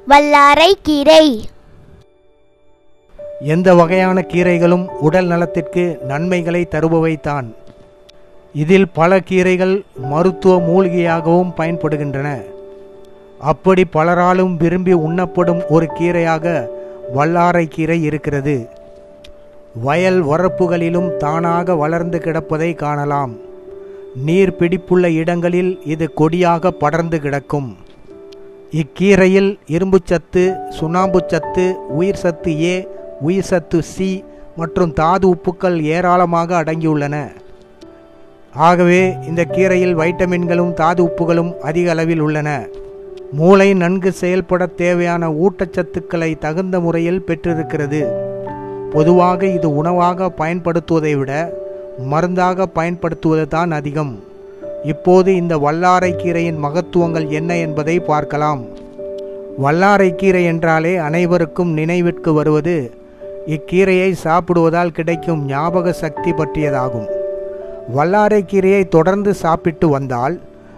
வல்லாரை கீரை எந்த வகையான கீரைகளும் உடல் நலத்திற்கு நன்மைகளை தருபவைதான் இதில் பல கீரைகள் மருத்துவ மூலிகையாகவும் பயன்படுகின்றன அப்படி பலராலும் விரும்பி உண்ணப்படும் ஒரு கீரையாக வல்லாரை கீரை இருக்கிறது வயல் வரப்புகளிலும் தானாக வளர்ந்து கிடப்பதை காணலாம் நீர் பிடிப்புள்ள இடங்களில் இது கொடியாக படர்ந்து கிடக்கும் இக்கீரையில் இரும்புச்சத்து சுண்ணாம்புச்சத்து உயிர் சத்து ஏ உயிர் சத்து சி மற்றும் தாது உப்புக்கள் ஏராளமாக அடங்கியுள்ளன ஆகவே இந்த கீரையில் வைட்டமின்களும் தாது உப்புகளும் அதிக அளவில் உள்ளன மூளை நன்கு செயல்பட தேவையான ஊட்டச்சத்துக்களை தகுந்த முறையில் பெற்றிருக்கிறது பொதுவாக இது உணவாக பயன்படுத்துவதை விட மருந்தாக பயன்படுத்துவது தான் அதிகம் இப்போது இந்த வல்லாரை கீரையின் மகத்துவங்கள் என்ன என்பதை பார்க்கலாம் வல்லாரை கீரை என்றாலே அனைவருக்கும் நினைவிற்கு வருவது இக்கீரையை சாப்பிடுவதால் கிடைக்கும் ஞாபக சக்தி பற்றியதாகும் வல்லாரை கீரையை தொடர்ந்து சாப்பிட்டு வந்தால்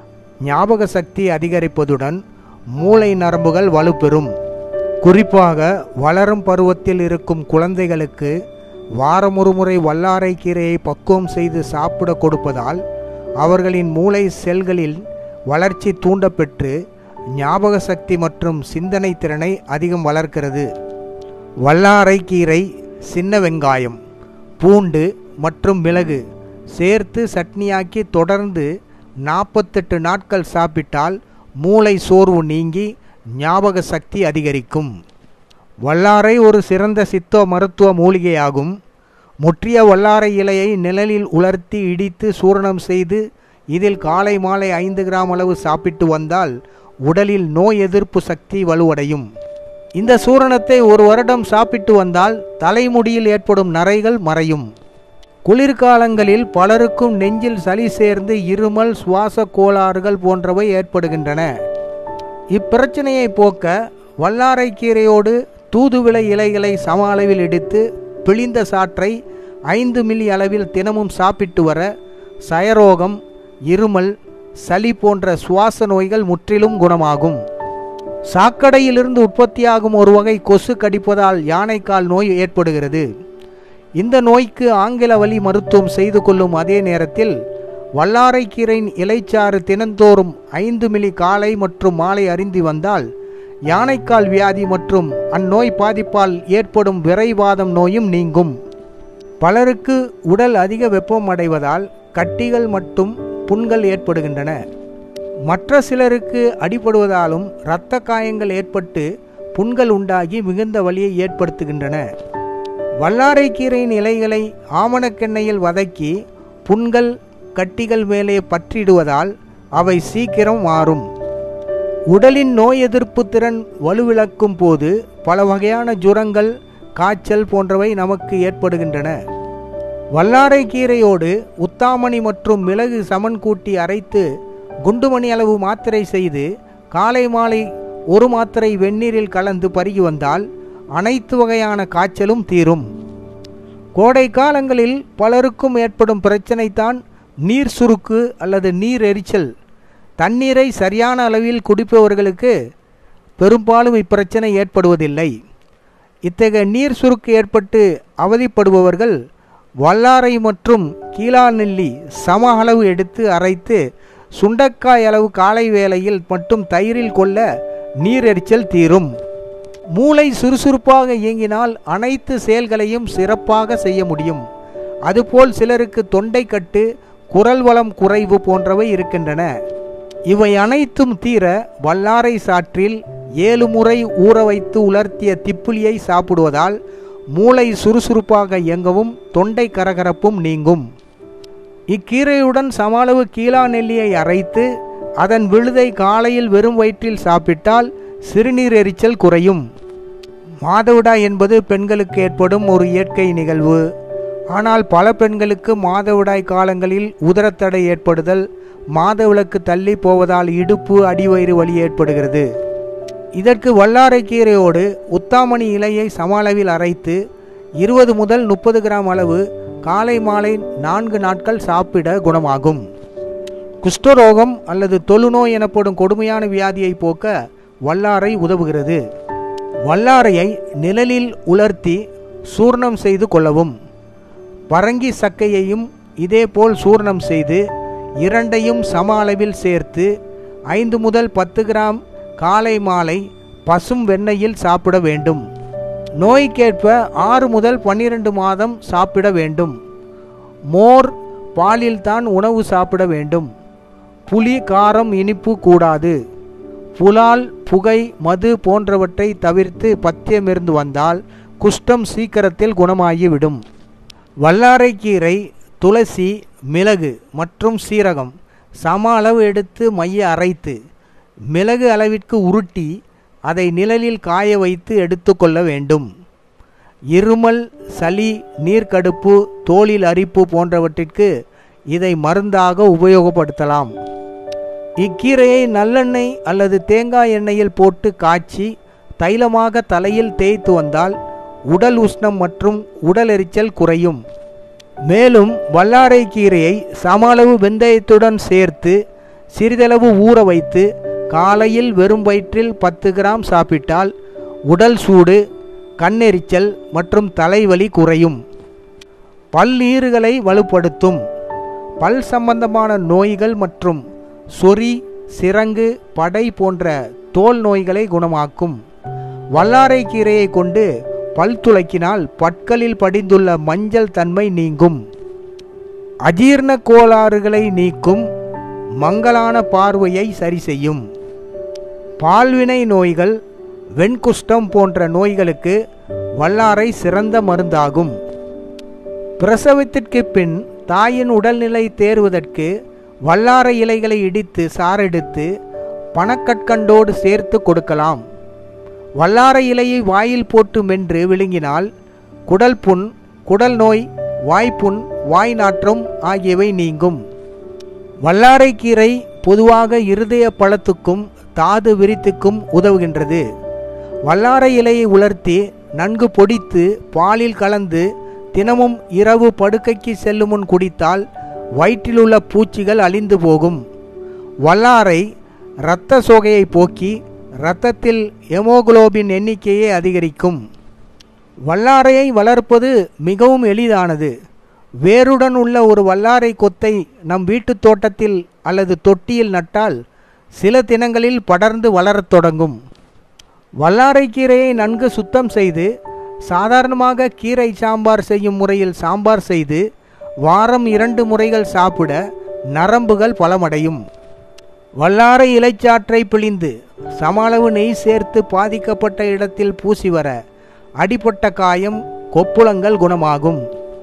ஞாபக சக்தி அதிகரிப்பதுடன் மூளை நரம்புகள் வலுப்பெறும் குறிப்பாக வளரும் பருவத்தில் இருக்கும் குழந்தைகளுக்கு வாரம் ஒரு முறை வல்லாரை கீரையை பக்குவம் செய்து சாப்பிட கொடுப்பதால் அவர்களின் மூளை செல்களில் வளர்ச்சி தூண்டப்பெற்று ஞாபக சக்தி மற்றும் சிந்தனை திறனை அதிகம் வளர்க்கிறது வல்லாரை கீரை சின்ன வெங்காயம் பூண்டு மற்றும் மிளகு சேர்த்து சட்னியாக்கி தொடர்ந்து நாற்பத்தெட்டு நாட்கள் சாப்பிட்டால் மூளை சோர்வு நீங்கி ஞாபக சக்தி அதிகரிக்கும் வல்லாரை ஒரு சிறந்த சித்த மருத்துவ மூலிகையாகும் முற்றிய வல்லாரை இலையை நிழலில் உலர்த்தி இடித்து சூரணம் செய்து இதில் காலை மாலை ஐந்து கிராம் அளவு சாப்பிட்டு வந்தால் உடலில் நோய் எதிர்ப்பு சக்தி வலுவடையும் இந்த சூரணத்தை ஒரு வருடம் சாப்பிட்டு வந்தால் தலைமுடியில் ஏற்படும் நரைகள் மறையும் குளிர்காலங்களில் பலருக்கும் நெஞ்சில் சளி சேர்ந்து இருமல் சுவாச கோளாறுகள் போன்றவை ஏற்படுகின்றன இப்பிரச்சனையை போக்க வல்லாரை கீரையோடு தூதுவிளை இலைகளை சம அளவில் எடுத்து பிழிந்த சாற்றை ஐந்து மில்லி அளவில் தினமும் சாப்பிட்டு வர சயரோகம் இருமல் சளி போன்ற சுவாச நோய்கள் முற்றிலும் குணமாகும் சாக்கடையிலிருந்து உற்பத்தியாகும் ஒரு வகை கொசு கடிப்பதால் யானைக்கால் நோய் ஏற்படுகிறது இந்த நோய்க்கு ஆங்கில வழி மருத்துவம் செய்து கொள்ளும் அதே நேரத்தில் வல்லாரைக்கீரையின் இலைச்சாறு தினந்தோறும் ஐந்து மில்லி காலை மற்றும் மாலை அருந்தி வந்தால் யானைக்கால் வியாதி மற்றும் அந்நோய் பாதிப்பால் ஏற்படும் விரைவாதம் நோயும் நீங்கும் பலருக்கு உடல் அதிக வெப்பம் அடைவதால் கட்டிகள் மற்றும் புண்கள் ஏற்படுகின்றன மற்ற சிலருக்கு அடிபடுவதாலும் இரத்த காயங்கள் ஏற்பட்டு புண்கள் உண்டாகி மிகுந்த வலியை ஏற்படுத்துகின்றன வல்லாரைக்கீரையின் இலைகளை ஆமணக்கெண்ணெயில் வதக்கி புண்கள் கட்டிகள் மேலே பற்றிடுவதால் அவை சீக்கிரம் மாறும் உடலின் நோய் எதிர்ப்பு திறன் வலுவிழக்கும் போது பல வகையான ஜுரங்கள் காய்ச்சல் போன்றவை நமக்கு ஏற்படுகின்றன வல்லாரை கீரையோடு உத்தாமணி மற்றும் மிளகு சமன் கூட்டி அரைத்து குண்டுமணி அளவு மாத்திரை செய்து காலை மாலை ஒரு மாத்திரை வெந்நீரில் கலந்து பருகி வந்தால் அனைத்து வகையான காய்ச்சலும் தீரும் கோடை காலங்களில் பலருக்கும் ஏற்படும் பிரச்சனைதான் நீர் சுருக்கு அல்லது நீர் எரிச்சல் தண்ணீரை சரியான அளவில் குடிப்பவர்களுக்கு பெரும்பாலும் இப்பிரச்சனை ஏற்படுவதில்லை இத்தகைய நீர் சுருக்கு ஏற்பட்டு அவதிப்படுபவர்கள் வல்லாரை மற்றும் கீழா நெல்லி சம அளவு எடுத்து அரைத்து சுண்டக்காய் அளவு காலை வேளையில் மட்டும் தயிரில் கொள்ள நீரெரிச்சல் தீரும் மூளை சுறுசுறுப்பாக இயங்கினால் அனைத்து செயல்களையும் சிறப்பாக செய்ய முடியும் அதுபோல் சிலருக்கு தொண்டை கட்டு குரல் வளம் குறைவு போன்றவை இருக்கின்றன இவை அனைத்தும் தீர வல்லாரை சாற்றில் ஏழு முறை ஊற வைத்து உலர்த்திய திப்புளியை சாப்பிடுவதால் மூளை சுறுசுறுப்பாக இயங்கவும் தொண்டை கரகரப்பும் நீங்கும் இக்கீரையுடன் சமளவு கீழா நெல்லியை அரைத்து அதன் விழுதை காலையில் வெறும் வயிற்றில் சாப்பிட்டால் சிறுநீர் எரிச்சல் குறையும் மாதவிடாய் என்பது பெண்களுக்கு ஏற்படும் ஒரு இயற்கை நிகழ்வு ஆனால் பல பெண்களுக்கு மாதவிடாய் காலங்களில் உதரத்தடை ஏற்படுதல் மாதவிலக்கு தள்ளி போவதால் இடுப்பு அடிவயிறு வலி ஏற்படுகிறது இதற்கு வல்லாரைக்கீரையோடு உத்தாமணி இலையை சம அளவில் அரைத்து இருபது முதல் முப்பது கிராம் அளவு காலை மாலை நான்கு நாட்கள் சாப்பிட குணமாகும் குஷ்டரோகம் அல்லது தொழுநோய் எனப்படும் கொடுமையான வியாதியை போக்க வல்லாரை உதவுகிறது வல்லாரையை நிழலில் உலர்த்தி சூர்ணம் செய்து கொள்ளவும் பரங்கி சக்கையையும் இதேபோல் சூர்ணம் செய்து இரண்டையும் சம அளவில் சேர்த்து ஐந்து முதல் பத்து கிராம் காலை மாலை பசும் வெண்ணெயில் சாப்பிட வேண்டும் நோய்க்கேற்ப ஆறு முதல் பன்னிரண்டு மாதம் சாப்பிட வேண்டும் மோர் பாலில்தான் உணவு சாப்பிட வேண்டும் புளி காரம் இனிப்பு கூடாது புலால் புகை மது போன்றவற்றை தவிர்த்து பத்தியமிருந்து வந்தால் குஷ்டம் சீக்கிரத்தில் குணமாகிவிடும் வல்லாரைக்கீரை துளசி மிளகு மற்றும் சீரகம் சம அளவு எடுத்து மைய அரைத்து மிளகு அளவிற்கு உருட்டி அதை நிழலில் காய வைத்து எடுத்துக்கொள்ள வேண்டும் இருமல் சளி நீர்க்கடுப்பு தோலில் அரிப்பு போன்றவற்றிற்கு இதை மருந்தாக உபயோகப்படுத்தலாம் இக்கீரையை நல்லெண்ணெய் அல்லது தேங்காய் எண்ணெயில் போட்டு காய்ச்சி தைலமாக தலையில் தேய்த்து வந்தால் உடல் உஷ்ணம் மற்றும் உடல் எரிச்சல் குறையும் மேலும் வல்லாரை கீரையை சம அளவு வெந்தயத்துடன் சேர்த்து சிறிதளவு ஊற வைத்து காலையில் வெறும் வயிற்றில் பத்து கிராம் சாப்பிட்டால் உடல் சூடு கண்ணெரிச்சல் மற்றும் தலைவலி குறையும் பல்லீறுகளை வலுப்படுத்தும் பல் சம்பந்தமான நோய்கள் மற்றும் சொறி சிரங்கு படை போன்ற தோல் நோய்களை குணமாக்கும் வல்லாரை கீரையை கொண்டு பல் துளக்கினால் பற்களில் படிந்துள்ள மஞ்சள் தன்மை நீங்கும் அஜீர்ண கோளாறுகளை நீக்கும் மங்கலான பார்வையை சரி செய்யும் பால்வினை நோய்கள் வெண்குஷ்டம் போன்ற நோய்களுக்கு வல்லாரை சிறந்த மருந்தாகும் பிரசவத்திற்கு பின் தாயின் உடல்நிலை தேறுவதற்கு வல்லாரை இலைகளை இடித்து சாரெடுத்து பனக்கற்கண்டோடு சேர்த்து கொடுக்கலாம் வல்லாரை இலையை வாயில் போட்டு மென்று விழுங்கினால் குடல் புண் குடல் நோய் வாய்ப்புண் வாய் நாற்றம் ஆகியவை நீங்கும் வல்லாரைக்கீரை பொதுவாக இருதய பழத்துக்கும் தாது விரித்துக்கும் உதவுகின்றது வல்லாரை இலையை உலர்த்தி நன்கு பொடித்து பாலில் கலந்து தினமும் இரவு படுக்கைக்கு செல்லும் முன் குடித்தால் வயிற்றிலுள்ள பூச்சிகள் அழிந்து போகும் வல்லாரை இரத்த சோகையை போக்கி இரத்தத்தில் ஹெமோகுளோபின் எண்ணிக்கையை அதிகரிக்கும் வல்லாரையை வளர்ப்பது மிகவும் எளிதானது வேருடன் உள்ள ஒரு வல்லாரை கொத்தை நம் வீட்டுத் தோட்டத்தில் அல்லது தொட்டியில் நட்டால் சில தினங்களில் படர்ந்து வளரத் தொடங்கும் வல்லாரை கீரையை நன்கு சுத்தம் செய்து சாதாரணமாக கீரை சாம்பார் செய்யும் முறையில் சாம்பார் செய்து வாரம் இரண்டு முறைகள் சாப்பிட நரம்புகள் பலமடையும் வல்லாரை இலைச்சாற்றை பிழிந்து சம அளவு நெய் சேர்த்து பாதிக்கப்பட்ட இடத்தில் பூசி வர அடிபட்ட காயம் கொப்புளங்கள் குணமாகும்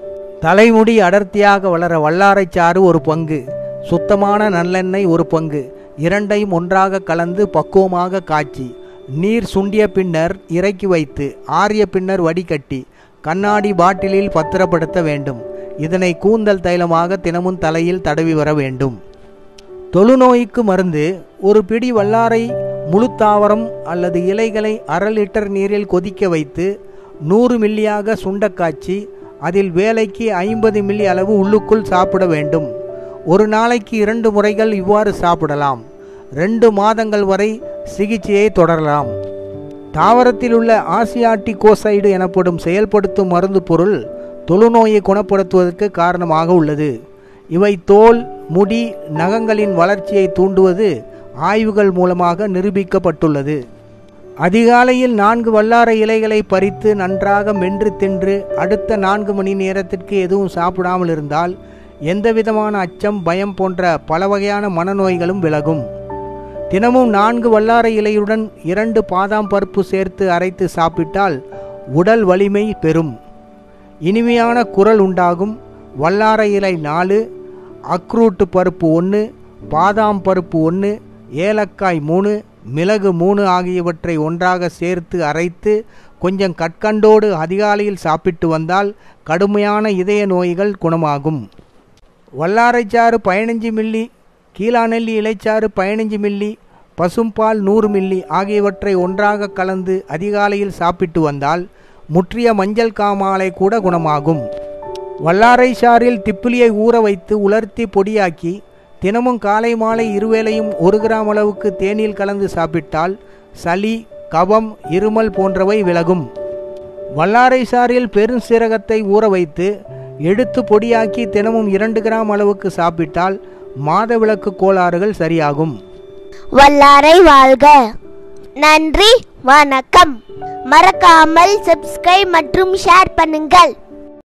தலைமுடி அடர்த்தியாக வளர வல்லாரைச் சாறு ஒரு பங்கு சுத்தமான நல்லெண்ணெய் ஒரு பங்கு இரண்டையும் ஒன்றாக கலந்து பக்குவமாக காய்ச்சி நீர் சுண்டிய பின்னர் இறக்கி வைத்து ஆறிய பின்னர் வடிகட்டி கண்ணாடி பாட்டிலில் பத்திரப்படுத்த வேண்டும் இதனை கூந்தல் தைலமாக தினமும் தலையில் தடவி வர வேண்டும் தொழுநோய்க்கு மருந்து ஒரு பிடி வல்லாரை முழு தாவரம் அல்லது இலைகளை அரை லிட்டர் நீரில் கொதிக்க வைத்து நூறு மில்லியாக சுண்ட காய்ச்சி அதில் வேலைக்கு ஐம்பது மில்லி அளவு உள்ளுக்குள் சாப்பிட வேண்டும் ஒரு நாளைக்கு இரண்டு முறைகள் இவ்வாறு சாப்பிடலாம் ரெண்டு மாதங்கள் வரை சிகிச்சையை தொடரலாம் தாவரத்தில் உள்ள ஆசியாட்டிகோசைடு எனப்படும் செயல்படுத்தும் மருந்து பொருள் தொழுநோயை குணப்படுத்துவதற்கு காரணமாக உள்ளது இவை தோல் முடி நகங்களின் வளர்ச்சியை தூண்டுவது ஆய்வுகள் மூலமாக நிரூபிக்கப்பட்டுள்ளது அதிகாலையில் நான்கு வல்லாரை இலைகளை பறித்து நன்றாக மென்று தின்று அடுத்த நான்கு மணி நேரத்திற்கு எதுவும் சாப்பிடாமல் இருந்தால் எந்தவிதமான அச்சம் பயம் போன்ற பல வகையான மனநோய்களும் விலகும் தினமும் நான்கு வல்லாரை இலையுடன் இரண்டு பாதாம் பருப்பு சேர்த்து அரைத்து சாப்பிட்டால் உடல் வலிமை பெறும் இனிமையான குரல் உண்டாகும் வல்லாரை இலை நாலு அக்ரூட்டு பருப்பு ஒன்று பாதாம் பருப்பு ஒன்று ஏலக்காய் மூணு மிளகு மூணு ஆகியவற்றை ஒன்றாக சேர்த்து அரைத்து கொஞ்சம் கற்கண்டோடு அதிகாலையில் சாப்பிட்டு வந்தால் கடுமையான இதய நோய்கள் குணமாகும் வல்லாரைச்சாறு பதினஞ்சு மில்லி கீழாநெல்லி இலைச்சாறு பதினஞ்சு மில்லி பசும்பால் நூறு மில்லி ஆகியவற்றை ஒன்றாக கலந்து அதிகாலையில் சாப்பிட்டு வந்தால் முற்றிய மஞ்சள் காமாலை கூட குணமாகும் வல்லாரை சாறில் திப்பிலியை ஊற வைத்து உலர்த்தி பொடியாக்கி தினமும் காலை மாலை இருவேளையும் ஒரு கிராம் அளவுக்கு தேநீர் கலந்து சாப்பிட்டால் சளி கபம் இருமல் போன்றவை விலகும் வல்லாரை சாறில் பெருஞ்சீரகத்தை ஊற வைத்து எடுத்து பொடியாக்கி தினமும் இரண்டு கிராம் அளவுக்கு சாப்பிட்டால் மாதவிலக்கு கோளாறுகள் சரியாகும் வல்லாரை வாழ்க நன்றி வணக்கம் மறக்காமல் சப்ஸ்கிரைப் மற்றும் ஷேர் பண்ணுங்கள்